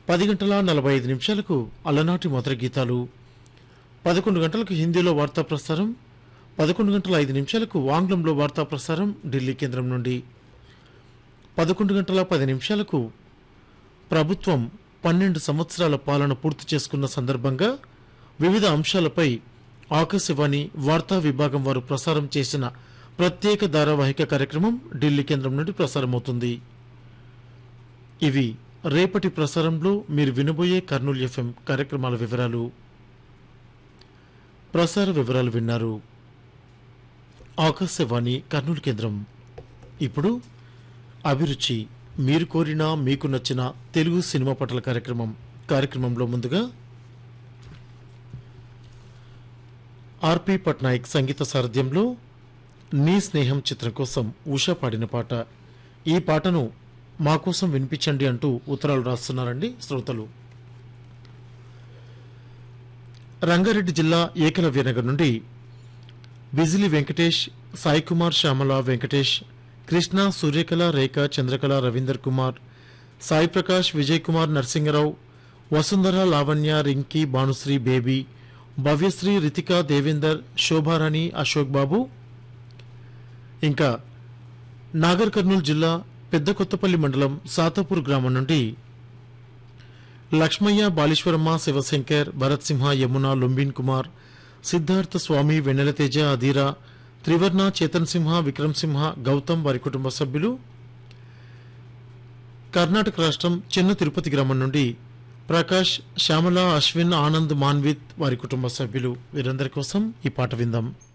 పది గంటల నలభై ఐదు నిమిషాలకు అలనాటి మధుర గీతాలు పదకొండు గంటలకు హిందీలో వార్తా ప్రసారం పదకొండు గంటల ఐదు నిమిషాలకు ఆంగ్లంలో వార్తా ప్రసారం ఢిల్లీ కేంద్రం నుండి పదకొండు గంటల పది నిమిషాలకు ప్రభుత్వం పన్నెండు సంవత్సరాల పాలన పూర్తి చేసుకున్న సందర్భంగా వివిధ అంశాలపై ఆకాశవాణి వార్తా విభాగం వారు ప్రసారం చేసిన ప్రత్యేక ధారావాహిక కార్యక్రమం ఢిల్లీ కేంద్రం నుండి ప్రసారమవుతుంది ఇవి రేపటి ప్రసారంలో మీరు వినబోయే కర్నూలు ఎఫ్ఎం కార్యక్రమాల వివరాలు ప్రసార వివరాలు విన్నారు ఆకాశవాణి కర్నూలు కేంద్రం ఇప్పుడు అభిరుచి మీరు కోరిన మీకు నచ్చిన తెలుగు సినిమా పటల కార్యక్రమం కార్యక్రమంలో ముందుగా ఆర్పి పట్నాయక్ సంగీత సారథ్యంలో నీ స్నేహం చిత్రం కోసం ఉషా పాడిన పాట ఈ పాటను మా కోసం వినిపించండి అంటూ ఉత్తరాలు రాస్తున్నారండి శ్రోతలు రంగారెడ్డి జిల్లా ఏకలవ్యనగర్ నుండి బిజిలి వెంకటేష్ సాయి కుమార్ శ్యామల వెంకటేష్ కృష్ణ సూర్యకళ రేఖ చంద్రకళ రవీందర్ కుమార్ సాయి ప్రకాష్ విజయ్ కుమార్ నరసింగరావు వసుంధర లావణ్య రింకీ భానుశ్రీ బేబీ భవ్యశ్రీ రితిక దేవేందర్ శోభారాణి అశోక్ బాబు ఇంకా నాగర్ కర్నూలు జిల్లా పెద్ద కొత్తపల్లి మండలం సాతాపూర్ గ్రామం నుండి లక్ష్మయ్య బాలీశ్వరమ్మ శివశంకర్ భరత్ సింహ యమున లుంబిన్ కుమార్ సిద్ధార్థ స్వామి వెన్నెలతేజ అధీరా త్రివర్ణ చేతన్ సింహ విక్రమ్ సింహ గౌతమ్ వారి కుటుంబ సభ్యులు కర్ణాటక రాష్ట్రం చిన్న తిరుపతి గ్రామం నుండి ప్రకాష్ శ్యామల అశ్విన్ ఆనంద్ మాన్విత్ వారి కుటుంబ సభ్యులు వీరందరి కోసం ఈ పాట విందాం